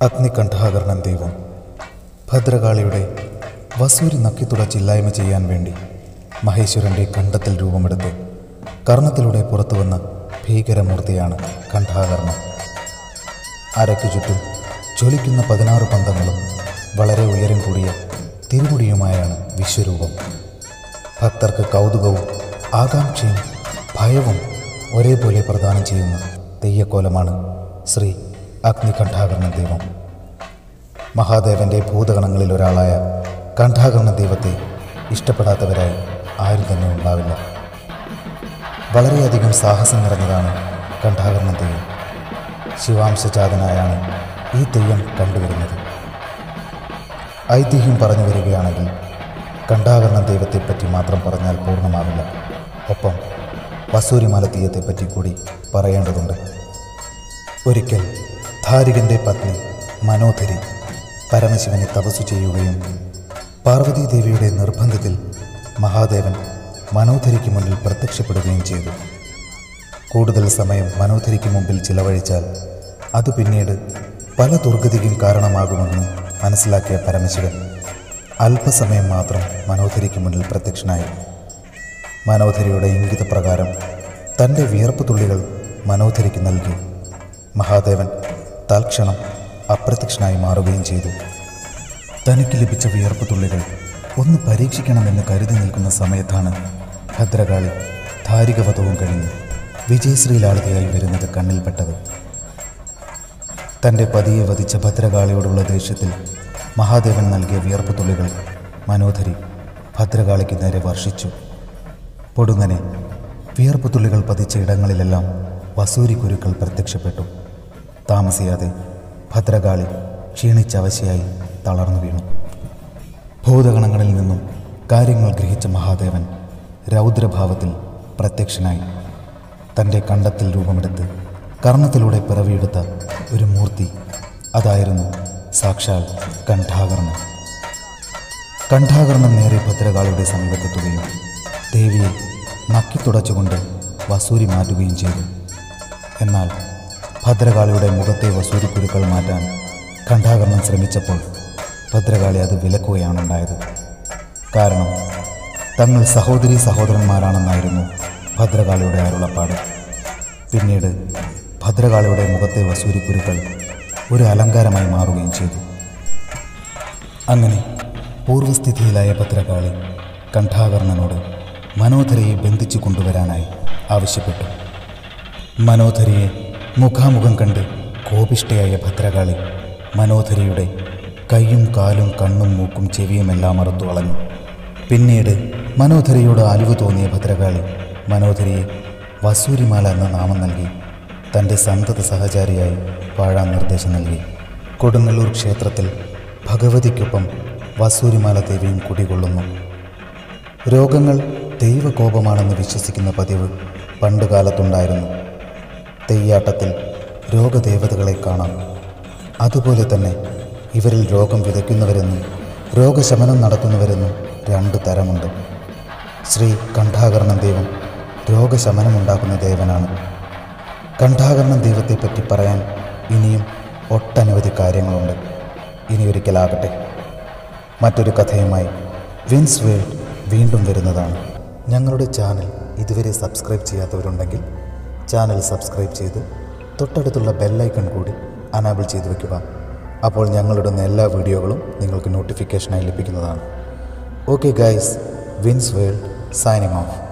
അഗ്നികണ്ഠാകരണം ദൈവം ഭദ്രകാളിയുടെ വസൂരി നക്കിത്തുടച്ചില്ലായ്മ ചെയ്യാൻ വേണ്ടി മഹേശ്വരൻ്റെ കണ്ടത്തിൽ രൂപമെടുത്ത് കർണത്തിലൂടെ പുറത്തുവന്ന ഭീകരമൂർത്തിയാണ് കണ്ഠാകർണം അരയ്ക്കു ചുറ്റും ജ്വലിക്കുന്ന പതിനാറ് പന്തങ്ങളും വളരെ ഉയരം കൂടിയ തിരുമുടിയുമായാണ് വിശ്വരൂപം ഭക്തർക്ക് കൗതുകവും ആകാംക്ഷയും ഭയവും ഒരേപോലെ പ്രദാനം ചെയ്യുന്ന തെയ്യക്കോലമാണ് ശ്രീ അഗ്നികണ്ഠാകർണ ദൈവം മഹാദേവന്റെ ഭൂതഗണങ്ങളിൽ ഒരാളായ കണ്ഠാകർണ ദൈവത്തെ ഇഷ്ടപ്പെടാത്തവരായി ആരും തന്നെ ഉണ്ടാവില്ല വളരെയധികം സാഹസം നിറഞ്ഞതാണ് കണ്ഠാകർണ തെയ്യം ശിവാംശജാതനായാണ് ഈ തെയ്യം കണ്ടുവരുന്നത് ഐതിഹ്യം പറഞ്ഞു വരികയാണെങ്കിൽ കണ്ഠാകർണ ദൈവത്തെപ്പറ്റി മാത്രം പറഞ്ഞാൽ പൂർണ്ണമാവില്ല ഒപ്പം വസൂരിമല തെയ്യത്തെപ്പറ്റി കൂടി പറയേണ്ടതുണ്ട് ഒരിക്കൽ ധാരികന്റെ പത്നി മനോധരി പരമശിവനെ തപസ്സു ചെയ്യുകയും പാർവതീദേവിയുടെ നിർബന്ധത്തിൽ മഹാദേവൻ മനോധരിക്ക് മുന്നിൽ പ്രത്യക്ഷപ്പെടുകയും ചെയ്തു കൂടുതൽ സമയം മനോധരിക്ക് മുമ്പിൽ ചിലവഴിച്ചാൽ അത് പിന്നീട് പല ദുർഗതിക്കും കാരണമാകുമെന്ന് മനസ്സിലാക്കിയ പരമശിവൻ അല്പസമയം മാത്രം മനോധരിക്ക് മുന്നിൽ പ്രത്യക്ഷനായി മനോധരിയുടെ ഇംഗിതപ്രകാരം തൻ്റെ വിയർപ്പ് തുള്ളികൾ മനോധരിക്ക് നൽകി മഹാദേവൻ തൽക്ഷണം അപ്രത്യക്ഷനായി മാറുകയും ചെയ്തു തനിക്ക് ലഭിച്ച വിയർപ്പ് തുള്ളികൾ ഒന്ന് പരീക്ഷിക്കണമെന്ന് കരുതി നിൽക്കുന്ന സമയത്താണ് ഭദ്രകാളി ധാരികവധവും കഴിഞ്ഞ് വിജയശ്രീലാളിതയായി വരുന്നത് കണ്ണിൽപ്പെട്ടത് തൻ്റെ പതിയെ വധിച്ച ഭദ്രകാളിയോടുള്ള ദേഷ്യത്തിൽ മഹാദേവൻ നൽകിയ വിയർപ്പ് തുള്ളികൾ മനോധരി ഭദ്രകാളിക്ക് നേരെ വർഷിച്ചു പൊടുന്നനെ വിയർപ്പ് തുള്ളികൾ പതിച്ച ഇടങ്ങളിലെല്ലാം വസൂരി കുരുക്കൾ പ്രത്യക്ഷപ്പെട്ടു താമസിയാതെ ഭദ്രകാളി ക്ഷീണിച്ചവശയായി തളർന്നു വീണു ഭൂതഗണങ്ങളിൽ നിന്നും കാര്യങ്ങൾ ഗ്രഹിച്ച മഹാദേവൻ രൗദ്രഭാവത്തിൽ പ്രത്യക്ഷനായി തൻ്റെ കണ്ടത്തിൽ രൂപമെടുത്ത് കർണത്തിലൂടെ പിറവിയെടുത്ത ഒരു മൂർത്തി അതായിരുന്നു സാക്ഷാൽ കണ്ഠാകർണം കണ്ഠാകർണം നേരെ ഭദ്രകാളിയുടെ സമീപത്തെത്തുകയും ദേവിയെ നക്കിത്തുടച്ചുകൊണ്ട് വസൂരി മാറ്റുകയും ചെയ്തു എന്നാൽ ഭദ്രകാളിയുടെ മുഖത്തെ വസൂരി കുരുക്കൾ മാറ്റാൻ കണ്ഠാകർണം ശ്രമിച്ചപ്പോൾ ഭദ്രകാളി അത് വിലക്കുകയാണുണ്ടായത് കാരണം തങ്ങൾ സഹോദരി സഹോദരന്മാരാണെന്നായിരുന്നു ഭദ്രകാളിയുടെ അരുളപ്പാട് പിന്നീട് ഭദ്രകാളിയുടെ മുഖത്തെ വസൂരി കുരുക്കൾ ഒരു അലങ്കാരമായി മാറുകയും ചെയ്തു അങ്ങനെ പൂർവ്വസ്ഥിതിയിലായ ഭദ്രകാളി കണ്ഠാകർണനോട് മനോധരയെ ബന്ധിച്ചു കൊണ്ടുവരാനായി ആവശ്യപ്പെട്ടു മനോധരയെ മുഖാമുഖം കണ്ട് കോപിഷ്ഠയായ ഭദ്രകാളി മനോധരയുടെ കൈയും കാലും കണ്ണും മൂക്കും ചെവിയുമെല്ലാം അറുത്തു കളഞ്ഞു പിന്നീട് മനോധരയോട് അലിവ് തോന്നിയ ഭദ്രകാളി മനോധരയെ വസൂരിമാല എന്ന നാമം നൽകി തൻ്റെ സന്തത സഹചാരിയായി വാഴാൻ നിർദ്ദേശം നൽകി കൊടുങ്ങല്ലൂർ ക്ഷേത്രത്തിൽ ഭഗവതിക്കൊപ്പം വസൂരിമാല ദേവിയും കുടികൊള്ളുന്നു രോഗങ്ങൾ ദൈവകോപമാണെന്ന് വിശ്വസിക്കുന്ന പതിവ് പണ്ടുകാലത്തുണ്ടായിരുന്നു തെയ്യാട്ടത്തിൽ രോഗദേവതകളെ കാണാം അതുപോലെ തന്നെ ഇവരിൽ രോഗം വിതയ്ക്കുന്നവരെന്നും രോഗശമനം നടത്തുന്നവരെന്നും രണ്ട് തരമുണ്ട് ശ്രീ കണ്ഠാകർണം ദൈവം രോഗശമനമുണ്ടാക്കുന്ന ദേവനാണ് കണ്ഠാകർണം ദൈവത്തെപ്പറ്റി പറയാൻ ഇനിയും ഒട്ടനവധി കാര്യങ്ങളുണ്ട് ഇനിയൊരിക്കലാകട്ടെ മറ്റൊരു കഥയുമായി വിൻസ് വേൾഡ് വീണ്ടും വരുന്നതാണ് ഞങ്ങളുടെ ചാനൽ ഇതുവരെ സബ്സ്ക്രൈബ് ചെയ്യാത്തവരുണ്ടെങ്കിൽ ചാനൽ സബ്സ്ക്രൈബ് ചെയ്ത് തൊട്ടടുത്തുള്ള ബെല്ലൈക്കൺ കൂടി അനാബിൾ ചെയ്തു വെക്കുക അപ്പോൾ ഞങ്ങളിടുന്ന എല്ലാ വീഡിയോകളും നിങ്ങൾക്ക് നോട്ടിഫിക്കേഷനായി ലഭിക്കുന്നതാണ് okay guys Vins world signing of